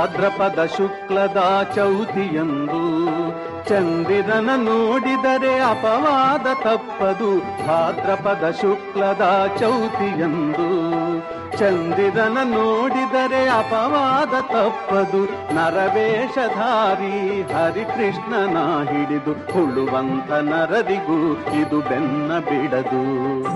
ಭಾದ್ರಪದ ಶುಕ್ಲದ ಚೌತಿಯಂದು ಚಂದಿರನ ನೋಡಿದರೆ ಅಪವಾದ ತಪ್ಪದು ಭಾದ್ರಪದ ಶುಕ್ಲದ ಚೌತಿಯಂದು ಚಂದಿರನ ನೋಡಿದರೆ ಅಪವಾದ ತಪ್ಪದು ನರವೇಷಧಾರಿ ಹರಿಕೃಷ್ಣನ ಹಿಡಿದು ಹುಳುವಂತ ನರರಿಗೂ ಇದು ಬೆನ್ನ ಬಿಡದು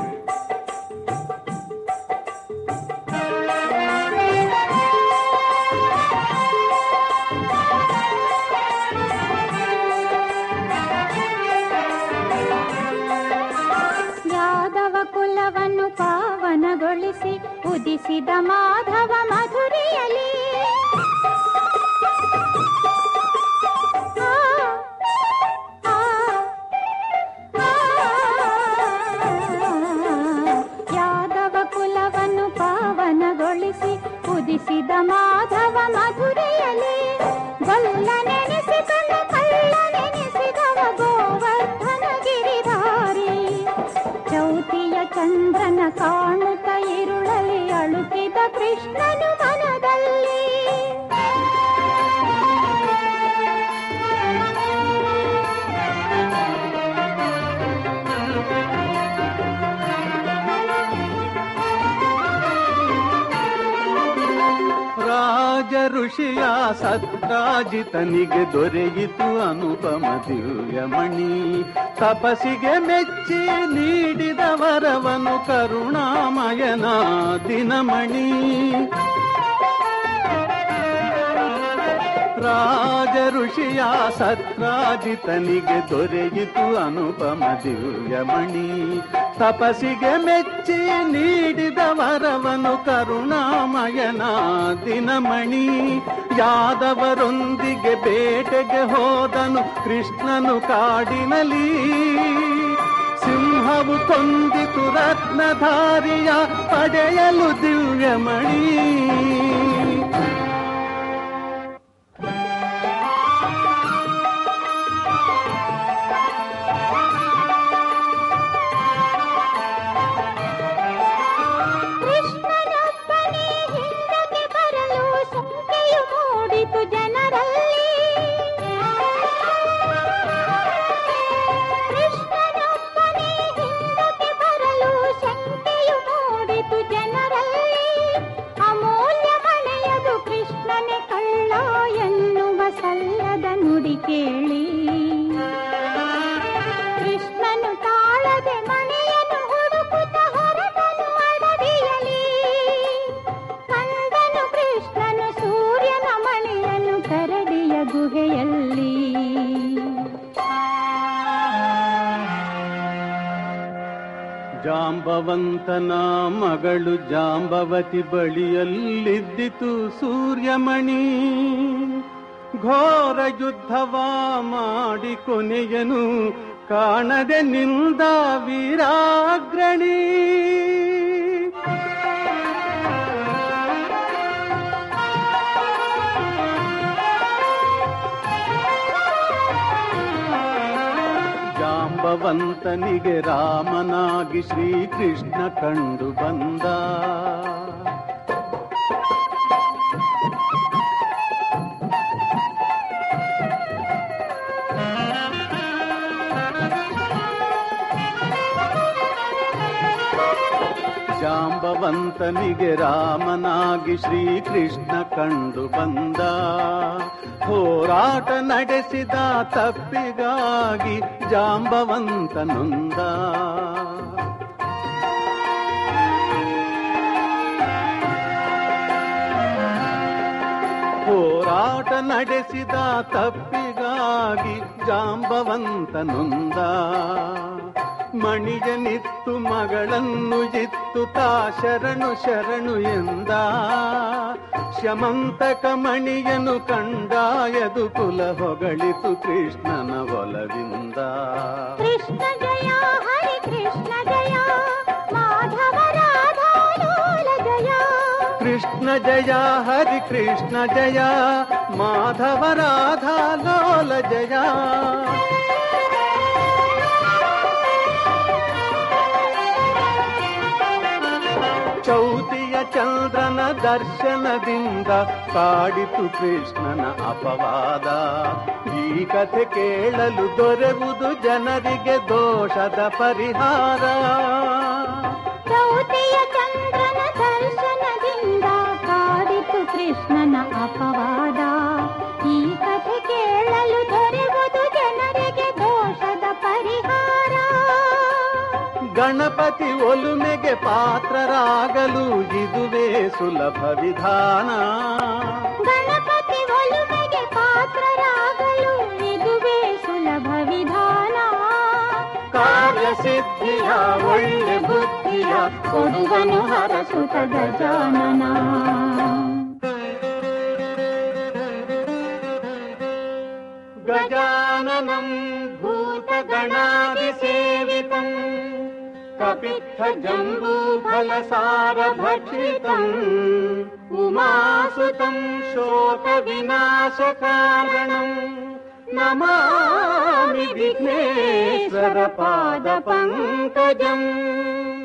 ಯಾದವ ಕುಲವನ್ನು ಪಾವನಗೊಳಿಸಿ ಉದಿಸಿದ ಮಾಧವ ಮಧುರೆಯಲಿ ಆ, ಆ, ಆ. ಯಾದವ ಕುಲವನ್ನು ಪಾವನಗೊಳಿಸಿ ಉದಿಸಿದ ಮಾಧವ ಮಧುರೆಯಲಿ ಗೊಲ್ಲ ನೆನೆಸಿಕೊಂಡು ಕಳ್ಳ ನೆನೆಸಿದವ ಗೋವರ್ಧನ ಗಿರಿಧಾರಿ ಚೌತಿಯ ಚಂದ್ರನ ಕಾಣುತ್ತ ಇರುಳಲಿ ಅಳುಕಿದ ಕೃಷ್ಣನು ಮನದಲ್ಲಿ ರಾಜ ಋಷಿಯ ಸತ್ರಾಜಿತನಿಗೆ ದೊರೆಯಿತು ಅನುಪಮ ದಿವ್ಯಮಣಿ ತಪಸಿಗೆ ಮೆಚ್ಚಿ ನೀಡಿದ ವರವನು ಕರುಣಾಮಯನ ದಿನಮಣಿ ರಾಜ ಋಷಿಯ ಸತ್ರಾಜಿತನಿಗೆ ದೊರೆಯಿತು ಅನುಪಮ ದಿವ್ಯಮಣಿ ತಪಸಿಗೆ ಮೆಚ್ಚಿ ನೀಡಿದ ವರವನು ಕರುಣಾಮಯನ ದಿನಮಣಿ ಯಾದವರೊಂದಿಗೆ ಬೇಟೆಗೆ ಹೋದನು ಕೃಷ್ಣನು ಕಾಡಿನಲಿ ಸಿಂಹವು ಕೊಂದಿತು ರತ್ನಧಾರಿಯ ಪಡೆಯಲು ದಿವ್ಯಮಣಿ ಕೃಷ್ಣನೊಬ್ಬನೇ ಹಿಂದಕ್ಕೆ ಬರಲು ಸಂಖ್ಯೆಯು ಮೂಡಿತು ಜನರಲ್ಲಿ ಕೃಷ್ಣನೊಬ್ಬನೇ ಹಿಂದಕ್ಕೆ ಬರಲು ಸಂಖ್ಯೆಯು ಮೂಡಿತು ಜನರಲ್ಲಿ ಅಮೂಲ್ಯ ಮಳೆಯದು ಕೃಷ್ಣನೇ ಕಳ್ಳ ಎನ್ನುವ ಸಲ್ಲದ ನುಡಿ ಕೇಳಿ ಕೃಷ್ಣನು ತಾಳದೆ ಮನೆಯನ್ನು ಹುಡುಕುತ್ತ ಹೊರಟನು ಅಡವಿಯಲಿ ಕಂದನು ಕೃಷ್ಣನು ಸೂರ್ಯನ ಮಳೆಯನ್ನು ಕರಡಿಯ ಗುಹೆಯಲ್ಲಿ ಜಾಂಬವಂತನ ಮಗಳು ಜಾಂಬವತಿ ಬಳಿಯಲ್ಲಿದ್ದಿತು ಸೂರ್ಯಮಣಿ ಘೋರ ಯುದ್ಧವ ಮಾಡಿ ಕೊನೆಯನು ಕಾಣದೆ ನಿಂದ ವೀರಾಗ್ರಣಿ ಜಾಂಬವಂತನಿಗೆ ರಾಮನಾಗಿ ಶ್ರೀಕೃಷ್ಣ ಕಂಡು ಬಂದ ಜಾಂಬವಂತನಿಗೆ ರಾಮನಾಗಿ ಶ್ರೀಕೃಷ್ಣ ಕಂಡು ಬಂದ ಹೋರಾಟ ನಡೆಸಿದ ತಪ್ಪಿಗಾಗಿ ಜಾಂಬವಂತನೊಂದ ಹೋರಾಟ ನಡೆಸಿದ ತಪ್ಪಿಗಾಗಿ ಜಾಂಬವಂತನೊಂದ ಮಣಿಯನಿತ್ತು ಮಗಳನ್ನು ಇತ್ತು ತಾ ಶರಣು ಶರಣು ಎಂದ ಶಮಂತಕ ಮಣಿಯನು ಕಂಡಾಯದು ಕುಲ ಹೊಗಳಿತು ಕೃಷ್ಣನ ಒಲವಿಂದ ಕೃಷ್ಣ ಜಯ ಹರಿ ಕೃಷ್ಣ ಜಯ ಮಾಧವ ರಾಧಾ ಲೋಲ ಜಯ ಕೃಷ್ಣ ಜಯ ಹರಿ ಕೃಷ್ಣ ಜಯ ಮಾಧವ ರಾಧಾ ಲೋಲ ಜಯ ಚೌತಿಯ ಚಂದ್ರನ ದರ್ಶನದಿಂದ ಕಾಡಿತು ಕೃಷ್ಣನ ಅಪವಾದ ಈ ಕಥೆ ಕೇಳಲು ದೊರೆವುದು ಜನರಿಗೆ ದೋಷದ ಪರಿಹಾರ ಚೌತಿಯ ಚಂದ್ರನ ದರ್ಶನದಿಂದ ಕಾಡಿತು ಕೃಷ್ಣನ ಅಪವಾದ ಈ ಕಥೆ ಕೇಳಲು ದೊರೆವುದು ಜನರಿಗೆ ದೋಷದ ಪರಿಹಾರ ಗಣಪತಿ ಒಲುಮೆಗೆ ಪಾತ್ರರಾಗಲು ಇದುವೇ ಸುಲಭ ವಿಧಾನ ಗಣಪತಿ ಒಲುಮೆಗೆ ಪಾತ್ರರಾಗಲು ಇದುವೇ ಸುಲಭ ವಿಧಾನ ಕಾರ್ಯಸಿದ್ಧಿಯ ಒಳ್ಳೆ ಬುದ್ಧಿಯ ಕೊಡುವನು ಹರಸುತ ಗಜಾನನ ಗಜಾನನಂ ಭೂತಗಣಾದಿಸೇವಿತಂ ಕಪಿತ್ಥ ಜಂಬೂಫಲಸಾರಭಕ್ಷಿತಂ ಉಮಾಸುತಂ ಶೋಕ ವಿನಾಶಕಾರಣಂ ನಮಾಮಿ ವಿಘ್ನೇಶ್ವರ ಪಾದ ಪಂಕಜಂ